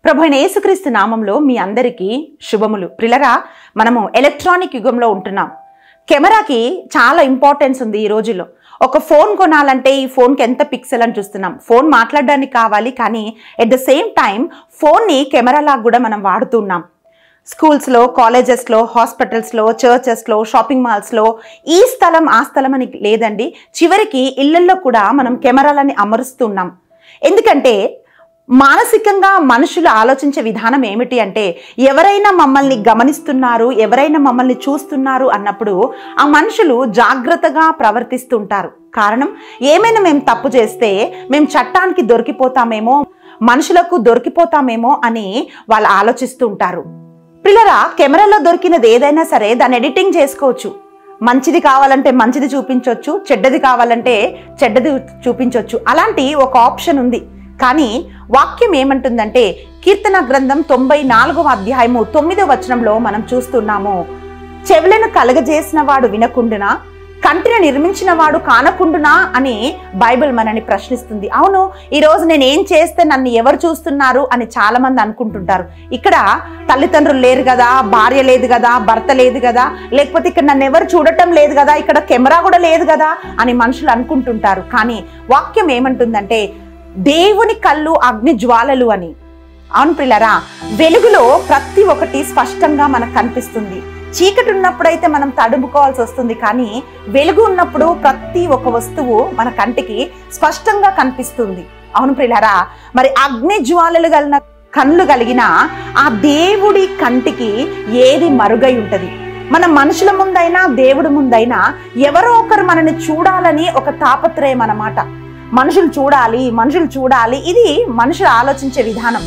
ప్రభు అయిన యేసుక్రీస్తు నామంలో మీ అందరికీ శుభములు ప్రిలరా మనము ఎలక్ట్రానిక్ యుగంలో ఉంటున్నాం కెమెరాకి చాలా ఇంపార్టెన్స్ ఉంది ఈ రోజుల్లో ఒక ఫోన్ కొనాలంటే ఈ ఫోన్కి ఎంత పిక్సెల్ అని చూస్తున్నాం ఫోన్ మాట్లాడడానికి కావాలి కానీ ఎట్ ద సేమ్ టైం ఫోన్ని కెమెరాలాగా కూడా మనం వాడుతున్నాం స్కూల్స్లో కాలేజెస్లో హాస్పిటల్స్లో చర్చెస్లో షాపింగ్ మాల్స్లో ఈ స్థలం ఆ స్థలం అని లేదండి చివరికి ఇళ్లల్లో కూడా మనం కెమెరాలని అమరుస్తున్నాం ఎందుకంటే మానసికంగా మనుషులు ఆలోచించే విధానం ఏమిటి అంటే ఎవరైనా మమ్మల్ని గమనిస్తున్నారు ఎవరైనా మమ్మల్ని చూస్తున్నారు అన్నప్పుడు ఆ మనుషులు జాగ్రత్తగా ప్రవర్తిస్తుంటారు కారణం ఏమైనా మేము తప్పు చేస్తే మేము చట్టానికి దొరికిపోతామేమో మనుషులకు దొరికిపోతామేమో అని వాళ్ళు ఆలోచిస్తూ ఉంటారు పిల్లరా కెమెరాలో దొరికినది ఏదైనా సరే దాన్ని ఎడిటింగ్ చేసుకోవచ్చు మంచిది కావాలంటే మంచిది చూపించవచ్చు చెడ్డది కావాలంటే చెడ్డది చూపించవచ్చు అలాంటి ఒక ఆప్షన్ ఉంది కానీ వాక్యం ఏమంటుందంటే కీర్తన గ్రంథం తొంభై నాలుగవ అధ్యాయము తొమ్మిదవ వచనంలో మనం చూస్తున్నాము చెవులను కలగజేసిన వాడు వినకుండునా కంటిని నిర్మించిన వాడు కానకుండునా అని బైబిల్ మనని ప్రశ్నిస్తుంది అవును ఈరోజు నేను ఏం చేస్తే నన్ను ఎవరు చూస్తున్నారు అని చాలా మంది అనుకుంటుంటారు ఇక్కడ తల్లిదండ్రులు లేరు కదా భార్య లేదు కదా భర్త లేదు కదా లేకపోతే ఇక్కడ నన్ను ఎవరు చూడటం లేదు కదా ఇక్కడ కెమెరా కూడా లేదు కదా అని మనుషులు అనుకుంటుంటారు కానీ వాక్యం ఏమంటుందంటే దేవుని కళ్ళు అగ్ని జ్వాలలు అని అవును పిల్లరా వెలుగులో ప్రతి ఒక్కటి స్పష్టంగా మనకు కనిపిస్తుంది చీకటి ఉన్నప్పుడైతే మనం తడుముకోవాల్సి వస్తుంది కానీ వెలుగు ఉన్నప్పుడు ప్రతి ఒక్క వస్తువు మన కంటికి స్పష్టంగా కనిపిస్తుంది అవును ప్రియులారా మరి అగ్ని జ్వాలలు కలిగిన కళ్ళు కలిగిన ఆ దేవుడి కంటికి ఏది మరుగై ఉంటది మన మనుషుల ముందైనా దేవుడి ముందైనా ఎవరో ఒకరు మనని చూడాలని ఒక తాపత్రయం అన్నమాట మనుషులు చూడాలి మనుషులు చూడాలి ఇది మనుషులు ఆలోచించే విధానం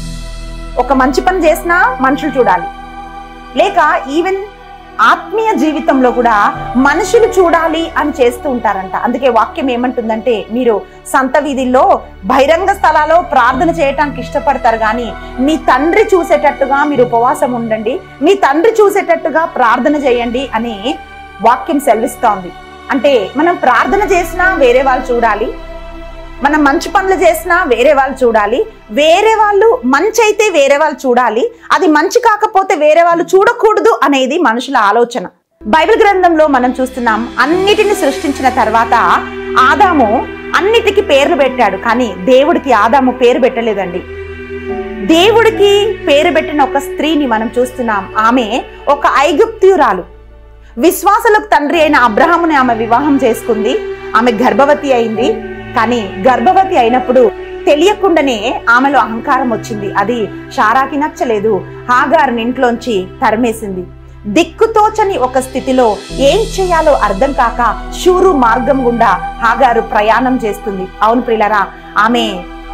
ఒక మంచి పని చేసినా మనుషులు చూడాలి లేక ఈవెన్ ఆత్మీయ జీవితంలో కూడా మనుషులు చూడాలి అని చేస్తూ ఉంటారంట అందుకే వాక్యం ఏమంటుందంటే మీరు సంత వీధిల్లో బహిరంగ స్థలాల్లో ప్రార్థన చేయటానికి ఇష్టపడతారు కానీ మీ తండ్రి చూసేటట్టుగా మీరు ఉపవాసం ఉండండి మీ తండ్రి చూసేటట్టుగా ప్రార్థన చేయండి అని వాక్యం సెలవిస్తోంది అంటే మనం ప్రార్థన చేసినా వేరే వాళ్ళు చూడాలి మనం మంచి పనులు చేసినా వేరే వాళ్ళు చూడాలి వేరే వాళ్ళు మంచి అయితే వేరే వాళ్ళు చూడాలి అది మంచి కాకపోతే వేరే వాళ్ళు చూడకూడదు అనేది మనుషుల ఆలోచన బైబిల్ గ్రంథంలో మనం చూస్తున్నాం అన్నిటిని సృష్టించిన తర్వాత ఆదాము అన్నిటికీ పేర్లు పెట్టాడు కానీ దేవుడికి ఆదాము పేరు పెట్టలేదండి దేవుడికి పేరు పెట్టిన ఒక స్త్రీని మనం చూస్తున్నాం ఆమె ఒక ఐగుప్తియురాలు విశ్వాసులకు తండ్రి అయిన అబ్రహాముని ఆమె వివాహం చేసుకుంది ఆమె గర్భవతి అయింది కానీ గర్భవతి అయినప్పుడు తెలియకుండానే ఆమెలో అహంకారం వచ్చింది అది షారాకి నచ్చలేదు హాగారిని ఇంట్లోంచి తరిమేసింది దిక్కుతోచని ఒక స్థితిలో ఏం చేయాలో అర్థం కాక షూరు మార్గం గుండా హాగారు ప్రయాణం చేస్తుంది అవును ప్రిలరా ఆమె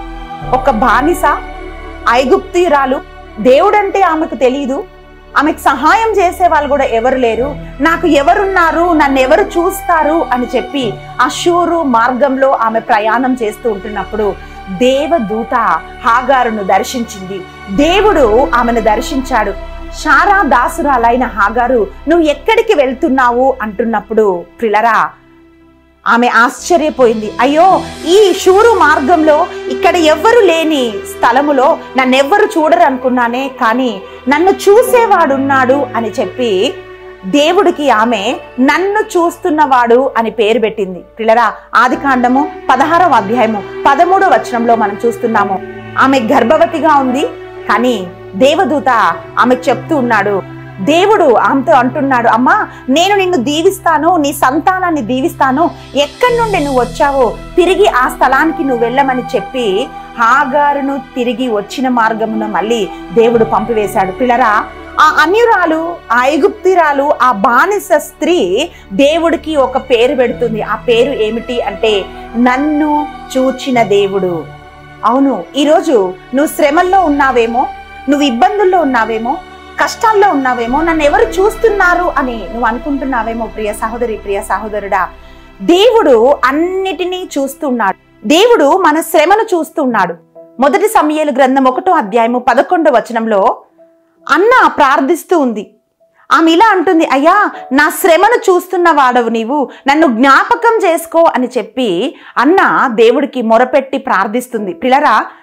ఒక బానిస ఐగుప్తియురాలు దేవుడంటే ఆమెకు తెలియదు ఆమెకు సహాయం చేసే వాళ్ళు కూడా ఎవరు లేరు నాకు ఎవరున్నారు నన్ను ఎవరు చూస్తారు అని చెప్పి ఆ షూరు మార్గంలో ఆమె ప్రయాణం చేస్తూ ఉంటున్నప్పుడు దేవదూత హాగారును దర్శించింది దేవుడు ఆమెను దర్శించాడు షారా దాసురాలైన హాగారు నువ్వు ఎక్కడికి వెళ్తున్నావు అంటున్నప్పుడు ప్రిలరా ఆమె ఆశ్చర్యపోయింది అయ్యో ఈ షూరు మార్గంలో ఇక్కడ ఎవ్వరు లేని స్థలములో నన్నెవ్వరు చూడరు అనుకున్నానే కానీ నన్ను చూసేవాడున్నాడు అని చెప్పి దేవుడికి ఆమె నన్ను చూస్తున్నవాడు అని పేరు పెట్టింది పిల్లరా ఆది కాండము పదహారవ అధ్యాయము పదమూడవ వచనంలో మనం చూస్తున్నాము ఆమె గర్భవతిగా ఉంది కానీ దేవదూత ఆమెకు చెప్తూ ఉన్నాడు దేవుడు ఆమెతో అంటున్నాడు అమ్మా నేను నిన్ను దీవిస్తాను నీ సంతానాన్ని దీవిస్తాను ఎక్కడి నుండి నువ్వు వచ్చావో తిరిగి ఆ స్థలానికి నువ్వు వెళ్ళమని చెప్పి హాగారును తిరిగి వచ్చిన మార్గమున మళ్ళీ దేవుడు పంపివేశాడు పిల్లరా ఆ అన్యురాలు ఆ ఐగుప్తిరాలు ఆ బానిస స్త్రీ దేవుడికి ఒక పేరు పెడుతుంది ఆ పేరు ఏమిటి అంటే నన్ను చూచిన దేవుడు అవును ఈరోజు నువ్వు శ్రమల్లో ఉన్నావేమో నువ్వు ఇబ్బందుల్లో ఉన్నావేమో కష్టాల్లో ఉన్నావేమో నన్ను ఎవరు చూస్తున్నారు అని నువ్వు అనుకుంటున్నావేమో ప్రియ సహోదరి ప్రియ సహోదరుడా దేవుడు అన్నిటినీ చూస్తున్నాడు దేవుడు మన శ్రమను చూస్తున్నాడు మొదటి సమయాలు గ్రంథం ఒకటో అధ్యాయము పదకొండో వచనంలో అన్న ప్రార్థిస్తూ ఉంది ఆమె ఇలా అంటుంది అయ్యా నా శ్రమను చూస్తున్న వాడవు నీవు నన్ను జ్ఞాపకం చేసుకో అని చెప్పి అన్న దేవుడికి మొరపెట్టి ప్రార్థిస్తుంది పిల్లరా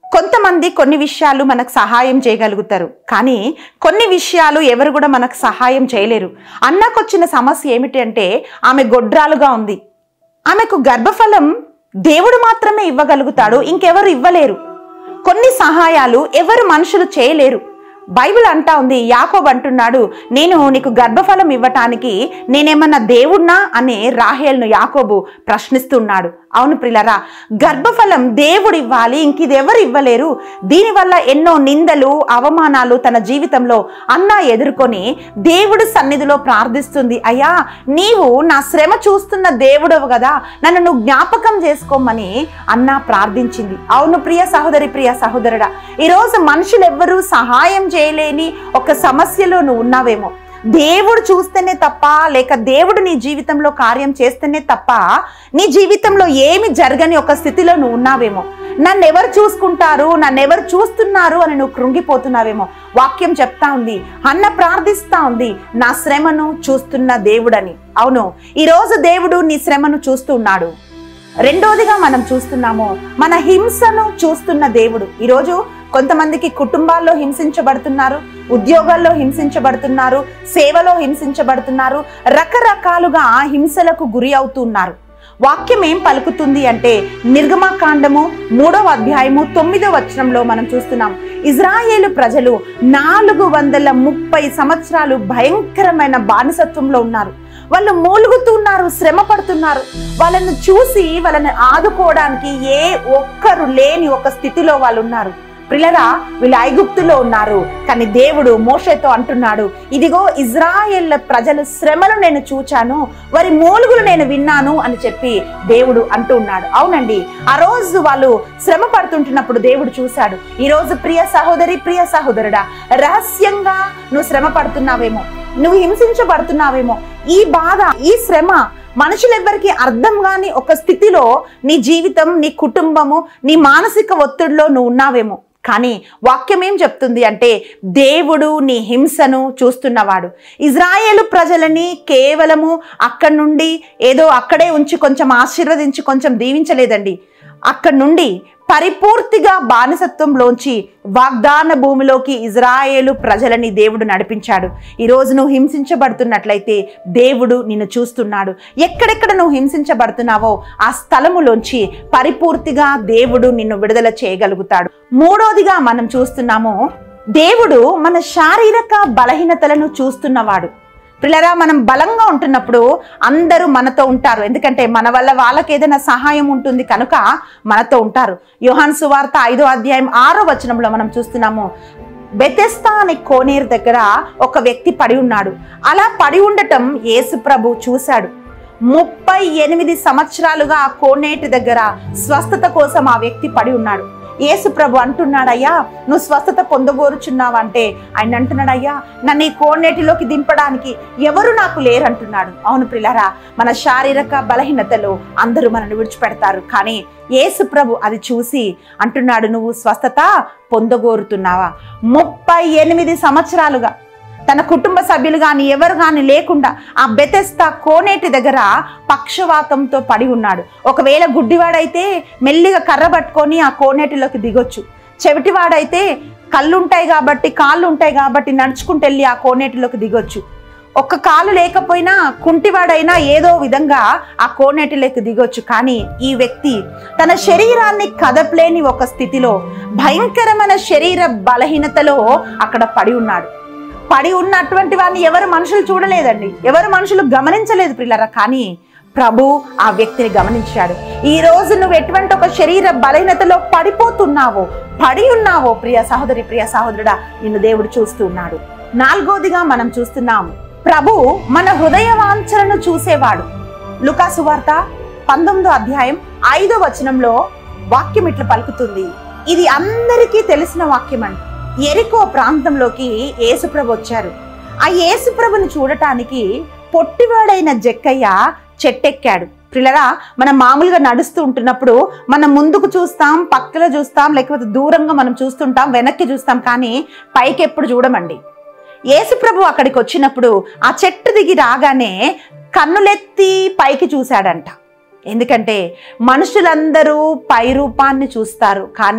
కొంతమంది కొన్ని విషయాలు మనకు సహాయం చేయగలుగుతారు కానీ కొన్ని విషయాలు ఎవరు కూడా మనకు సహాయం చేయలేరు అన్నకొచ్చిన సమస్య ఏమిటి అంటే ఆమె గొడ్రాలుగా ఉంది ఆమెకు గర్భఫలం దేవుడు మాత్రమే ఇవ్వగలుగుతాడు ఇంకెవరు ఇవ్వలేరు కొన్ని సహాయాలు ఎవరు మనుషులు చేయలేరు బైబిల్ అంటా ఉంది యాకోబ్ అంటున్నాడు నేను నీకు గర్భఫలం ఇవ్వటానికి నేనేమన్నా దేవుణ్ణా అని రాహేల్ను యాకోబు ప్రశ్నిస్తున్నాడు అవును ప్రిలరా గర్భఫలం దేవుడు ఇవ్వాలి ఇంక ఇది ఎవరు ఇవ్వలేరు దీనివల్ల ఎన్నో నిందలు అవమానాలు తన జీవితంలో అన్న ఎదుర్కొని దేవుడి సన్నిధిలో ప్రార్థిస్తుంది అయ్యా నీవు నా శ్రమ చూస్తున్న దేవుడవు కదా నన్ను నువ్వు జ్ఞాపకం చేసుకోమని అన్న ప్రార్థించింది అవును ప్రియ సహోదరి ప్రియ సహోదరుడా ఈరోజు మనుషులు ఎవ్వరూ సహాయం చేయలేని ఒక సమస్యలో నువ్వు ఉన్నావేమో దేవుడు చూస్తేనే తప్ప లేక దేవుడు నీ జీవితంలో కార్యం చేస్తేనే తప్ప నీ జీవితంలో ఏమి జరగని ఒక స్థితిలో నువ్వు ఉన్నావేమో నన్ను ఎవరు చూసుకుంటారు నన్ను ఎవరు చూస్తున్నారు అని నువ్వు కృంగిపోతున్నావేమో వాక్యం చెప్తా ఉంది అన్న ప్రార్థిస్తా ఉంది నా శ్రమను చూస్తున్న దేవుడని అవును ఈరోజు దేవుడు నీ శ్రమను చూస్తున్నాడు రెండోదిగా మనం చూస్తున్నాము మన హింసను చూస్తున్న దేవుడు ఈరోజు కొంతమందికి కుటుంబాల్లో హింసించబడుతున్నారు ఉద్యోగాల్లో హింసించబడుతున్నారు సేవలో హింసించబడుతున్నారు రకరకాలుగా హింసలకు గురి అవుతున్నారు వాక్యం ఏం పలుకుతుంది అంటే నిర్గమాకాండము మూడవ అధ్యాయము తొమ్మిదవ వచనంలో మనం చూస్తున్నాం ఇజ్రాయేలు ప్రజలు నాలుగు వందల ముప్పై సంవత్సరాలు భయంకరమైన బానిసత్వంలో ఉన్నారు వాళ్ళు మూలుగుతున్నారు శ్రమ పడుతున్నారు వాళ్ళను చూసి వాళ్ళని ఆదుకోవడానికి ఏ ఒక్కరు లేని ఒక స్థితిలో వాళ్ళు ఉన్నారు ప్రిలరా వీళ్ళు ఐగుప్తులో ఉన్నారు కానీ దేవుడు మోషేతో అంటున్నాడు ఇదిగో ఇజ్రాయేల్ ప్రజల శ్రమను నేను చూచాను వారి మూలుగులు నేను విన్నాను అని చెప్పి దేవుడు అంటూ ఉన్నాడు అవునండి ఆ రోజు వాళ్ళు శ్రమ పడుతుంటున్నప్పుడు దేవుడు చూశాడు ఈ రోజు ప్రియ సహోదరి ప్రియ సహోదరుడా రహస్యంగా నువ్వు శ్రమ పడుతున్నావేమో నువ్వు హింసించబడుతున్నావేమో ఈ బాధ ఈ శ్రమ మనుషులెవ్వరికి అర్థం కాని ఒక స్థితిలో నీ జీవితం నీ కుటుంబము నీ మానసిక ఒత్తిడిలో నువ్వు ఉన్నావేమో కానీ వాక్యం ఏం చెప్తుంది అంటే దేవుడు నీ హింసను చూస్తున్నవాడు ఇజ్రాయేలు ప్రజలని కేవలము అక్కడి నుండి ఏదో అక్కడే ఉంచి కొంచెం ఆశీర్వదించి కొంచెం దీవించలేదండి అక్కడి నుండి పరిపూర్తిగా బానిసత్వంలోంచి వాగ్దాన భూమిలోకి ఇజ్రాయేలు ప్రజలని దేవుడు నడిపించాడు ఈరోజు నువ్వు హింసించబడుతున్నట్లయితే దేవుడు నిన్ను చూస్తున్నాడు ఎక్కడెక్కడ నువ్వు హింసించబడుతున్నావో ఆ స్థలములోంచి పరిపూర్తిగా దేవుడు నిన్ను విడుదల చేయగలుగుతాడు మూడోదిగా మనం చూస్తున్నాము దేవుడు మన శారీరక బలహీనతలను చూస్తున్నవాడు పిల్లరా మనం బలంగా ఉంటున్నప్పుడు అందరూ మనతో ఉంటారు ఎందుకంటే మన వల్ల వాళ్ళకి ఏదైనా సహాయం ఉంటుంది కనుక మనతో ఉంటారు యోహాన్ సువార్త ఐదో అధ్యాయం ఆరో వచనంలో మనం చూస్తున్నాము బెతెస్తా అనే కోనేరు దగ్గర ఒక వ్యక్తి పడి ఉన్నాడు అలా పడి ఉండటం యేసు ప్రభు చూశాడు ముప్పై ఎనిమిది సంవత్సరాలుగా ఆ కోనేటి దగ్గర స్వస్థత కోసం ఆ వ్యక్తి పడి ఉన్నాడు యేసు ప్రభు అంటున్నాడయ్యా నువ్వు స్వస్థత పొందగోరుచున్నావంటే ఆయన అంటున్నాడయ్యా నన్ను ఈ కోనేటిలోకి దింపడానికి ఎవరు నాకు లేరంటున్నాడు అవును పిల్లరా మన శారీరక బలహీనతలు అందరూ మనల్ని విడిచిపెడతారు కానీ యేసు ప్రభు అది చూసి అంటున్నాడు నువ్వు స్వస్థత పొందగోరుతున్నావా ముప్పై ఎనిమిది సంవత్సరాలుగా తన కుటుంబ సభ్యులు కానీ ఎవరు కానీ లేకుండా ఆ బెతెస్తా కోనేటి దగ్గర పక్షవాతంతో పడి ఉన్నాడు ఒకవేళ గుడ్డివాడైతే మెల్లిగా కర్ర పట్టుకొని ఆ కోనేటిలోకి దిగొచ్చు చెవిటివాడైతే కళ్ళుంటాయి కాబట్టి కాళ్ళు ఉంటాయి కాబట్టి నడుచుకుంటూ వెళ్ళి ఆ కోనేటిలోకి దిగొచ్చు ఒక్క కాలు లేకపోయినా కుంటివాడైనా ఏదో విధంగా ఆ కోనేటిలోకి దిగొచ్చు కానీ ఈ వ్యక్తి తన శరీరాన్ని కదపలేని ఒక స్థితిలో భయంకరమైన శరీర బలహీనతలో అక్కడ పడి ఉన్నాడు పడి ఉన్నటువంటి వారిని ఎవరు మనుషులు చూడలేదండి ఎవరు మనుషులు గమనించలేదు పిల్లరా కానీ ప్రభు ఆ వ్యక్తిని గమనించాడు ఈ రోజు నువ్వు ఎటువంటి ఒక శరీర బలహీనతలో పడిపోతున్నావో పడి ఉన్నావో ప్రియ సహోదరి ప్రియ సహోదరుడా నిన్ను దేవుడు చూస్తూ ఉన్నాడు నాలుగోదిగా మనం చూస్తున్నాం ప్రభు మన హృదయ వాంఛలను చూసేవాడు లుకాసు వార్త పంతొమ్మిదో అధ్యాయం ఐదో వచనంలో వాక్యం ఇట్లా పలుకుతుంది ఇది అందరికీ తెలిసిన వాక్యం అండి ఎరికో ప్రాంతంలోకి యేసుప్రభు వచ్చారు ఆ యేసుప్రభుని చూడటానికి పొట్టివాడైన జక్కయ్య చెట్టెక్కాడు పిల్లరా మనం మామూలుగా నడుస్తూ ఉంటున్నప్పుడు మనం ముందుకు చూస్తాం పక్కలో చూస్తాం లేకపోతే దూరంగా మనం చూస్తుంటాం వెనక్కి చూస్తాం కానీ పైకి ఎప్పుడు చూడమండి యేసుప్రభు అక్కడికి వచ్చినప్పుడు ఆ చెట్టు దిగి రాగానే కన్నులెత్తి పైకి చూశాడంట ఎందుకంటే మనుషులందరూ పై రూపాన్ని చూస్తారు కానీ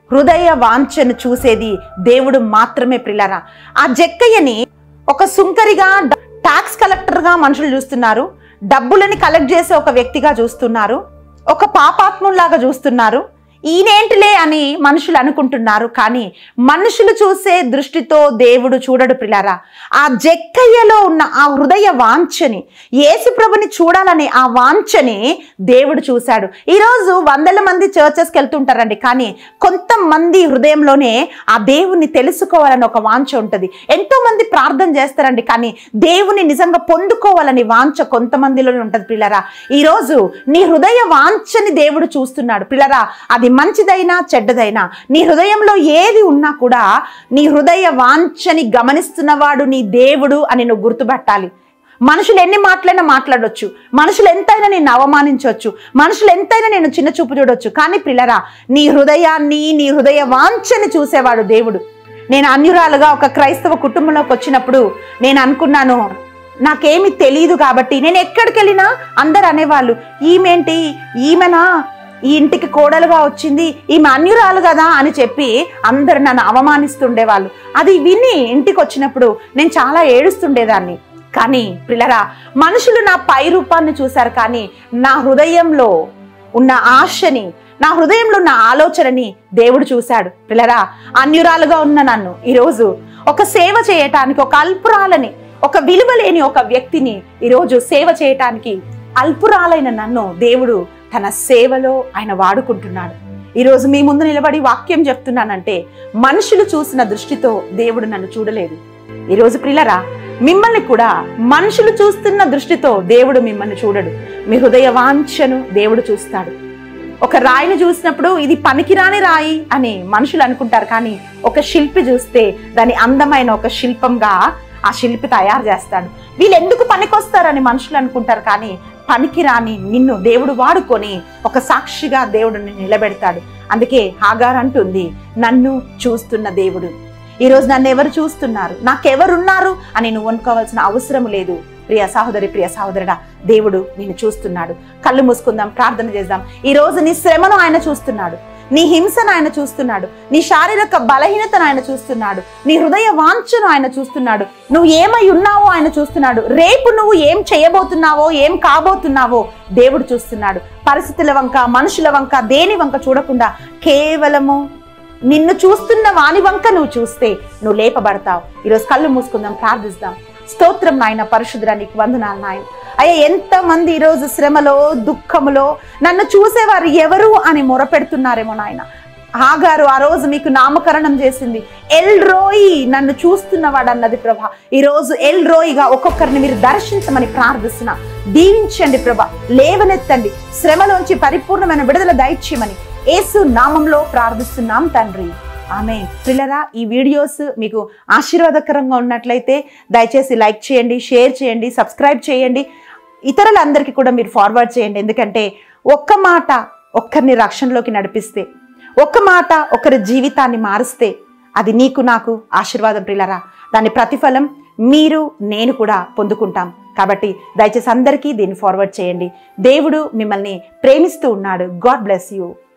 హృదయ వాంఛను చూసేది దేవుడు మాత్రమే ప్రిలరా ఆ జక్కయ్యని ఒక సుంకరిగా డ- ట్యాక్స్ కలెక్టర్గా మనుషులు చూస్తున్నారు డబ్బులని కలెక్ట్ చేసే ఒక వ్యక్తిగా చూస్తున్నారు ఒక పాపాత్ముల్లాగా చూస్తున్నారు ఈయనేంటిలే అని మనుషులు అనుకుంటున్నారు కానీ మనుషులు చూసే దృష్టితో దేవుడు చూడడు పిల్లారా ఆ జక్కయ్యలో ఉన్న ఆ హృదయ వాంఛని యేసుప్రభుని చూడాలనే ఆ వాంఛని దేవుడు చూశాడు ఈరోజు వందల మంది చర్చెస్కి వెళ్తుంటారండి కానీ కొంతమంది హృదయంలోనే ఆ దేవుణ్ణి తెలుసుకోవాలని ఒక వాంఛ ఉంటుంది ఎంతో మంది ప్రార్థన చేస్తారండి కానీ దేవుని నిజంగా పొందుకోవాలని వాంఛ కొంతమందిలోనే ఉంటుంది పిల్లరా ఈరోజు నీ హృదయ వాంఛని దేవుడు చూస్తున్నాడు పిల్లరా అది మంచిదైనా చెడ్డదైనా నీ హృదయంలో ఏది ఉన్నా కూడా నీ హృదయ వాంఛని గమనిస్తున్నవాడు నీ దేవుడు అని నువ్వు గుర్తుపట్టాలి మనుషులు ఎన్ని మాటలైనా మాట్లాడొచ్చు మనుషులు ఎంతైనా నేను అవమానించవచ్చు మనుషులు ఎంతైనా నేను చిన్న చూపు చూడొచ్చు కానీ పిల్లరా నీ హృదయాన్ని నీ హృదయ వాంఛని చూసేవాడు దేవుడు నేను అన్యురాలుగా ఒక క్రైస్తవ కుటుంబంలోకి వచ్చినప్పుడు నేను అనుకున్నాను నాకేమి తెలియదు కాబట్టి నేను ఎక్కడికి వెళ్ళినా అందరు అనేవాళ్ళు ఈమెంటి ఈమెనా ఈ ఇంటికి కోడలుగా వచ్చింది ఈమె అన్యురాలు కదా అని చెప్పి అందరు నన్ను అవమానిస్తుండేవాళ్ళు అది విని ఇంటికి వచ్చినప్పుడు నేను చాలా ఏడుస్తుండేదాన్ని కానీ పిల్లరా మనుషులు నా పై రూపాన్ని చూశారు కానీ నా హృదయంలో ఉన్న ఆశని నా హృదయంలో ఉన్న ఆలోచనని దేవుడు చూశాడు పిల్లరా అన్యురాలుగా ఉన్న నన్ను ఈరోజు ఒక సేవ చేయటానికి ఒక అల్పురాలని ఒక విలువ లేని ఒక వ్యక్తిని ఈరోజు సేవ చేయటానికి అల్పురాలైన నన్ను దేవుడు తన సేవలో ఆయన వాడుకుంటున్నాడు ఈరోజు మీ ముందు నిలబడి వాక్యం చెప్తున్నానంటే మనుషులు చూసిన దృష్టితో దేవుడు నన్ను చూడలేదు ఈరోజు ప్రిలరా మిమ్మల్ని కూడా మనుషులు చూస్తున్న దృష్టితో దేవుడు మిమ్మల్ని చూడడు మీ హృదయ వాంఛను దేవుడు చూస్తాడు ఒక రాయిని చూసినప్పుడు ఇది పనికిరాని రాయి అని మనుషులు అనుకుంటారు కానీ ఒక శిల్పి చూస్తే దాని అందమైన ఒక శిల్పంగా ఆ శిల్పి తయారు చేస్తాడు వీళ్ళు ఎందుకు పనికొస్తారని మనుషులు అనుకుంటారు కానీ పనికిరాని నిన్ను దేవుడు వాడుకొని ఒక సాక్షిగా దేవుడు నిన్ను నిలబెడతాడు అందుకే హాగార్ అంటుంది నన్ను చూస్తున్న దేవుడు ఈరోజు నన్ను ఎవరు చూస్తున్నారు నాకెవరున్నారు అని నువ్వు అనుకోవాల్సిన అవసరం లేదు ప్రియ సహోదరి ప్రియ సహోదరుడా దేవుడు నిన్ను చూస్తున్నాడు కళ్ళు మూసుకుందాం ప్రార్థన చేద్దాం ఈ రోజు నీ శ్రమను ఆయన చూస్తున్నాడు నీ హింసను ఆయన చూస్తున్నాడు నీ శారీరక బలహీనతను ఆయన చూస్తున్నాడు నీ హృదయ వాంఛను ఆయన చూస్తున్నాడు నువ్వు ఏమై ఉన్నావో ఆయన చూస్తున్నాడు రేపు నువ్వు ఏం చేయబోతున్నావో ఏం కాబోతున్నావో దేవుడు చూస్తున్నాడు పరిస్థితుల వంక మనుషుల వంక దేని వంక చూడకుండా కేవలము నిన్ను చూస్తున్న వాని వంక నువ్వు చూస్తే నువ్వు లేపబడతావు ఈరోజు కళ్ళు మూసుకుందాం ప్రార్థిస్తాం స్తోత్రం నాయన పరిశుద్రానికి వందనాలు నాయన అయ్యా ఎంతమంది ఈరోజు శ్రమలో దుఃఖములో నన్ను చూసేవారు ఎవరు అని మొరపెడుతున్నారేమో నాయన ఆగారు ఆ రోజు మీకు నామకరణం చేసింది ఎల్ రోయి నన్ను చూస్తున్నవాడు అన్నది ప్రభా ఈరోజు ఎల్ రోయిగా ఒక్కొక్కరిని మీరు దర్శించమని ప్రార్థిస్తున్నా దీవించండి ప్రభా లేవనెత్తండి శ్రమలోంచి పరిపూర్ణమైన విడుదల దయచేయమని యేసు నామంలో ప్రార్థిస్తున్నాం తండ్రి ఆమె పిల్లరా ఈ వీడియోస్ మీకు ఆశీర్వాదకరంగా ఉన్నట్లయితే దయచేసి లైక్ చేయండి షేర్ చేయండి సబ్స్క్రైబ్ చేయండి ఇతరులందరికీ కూడా మీరు ఫార్వర్డ్ చేయండి ఎందుకంటే ఒక్క మాట ఒక్కరిని రక్షణలోకి నడిపిస్తే ఒక్క మాట ఒకరి జీవితాన్ని మారుస్తే అది నీకు నాకు ఆశీర్వాదం ప్రిలరా దాని ప్రతిఫలం మీరు నేను కూడా పొందుకుంటాం కాబట్టి దయచేసి అందరికీ దీన్ని ఫార్వర్డ్ చేయండి దేవుడు మిమ్మల్ని ప్రేమిస్తూ ఉన్నాడు గాడ్ బ్లెస్ యూ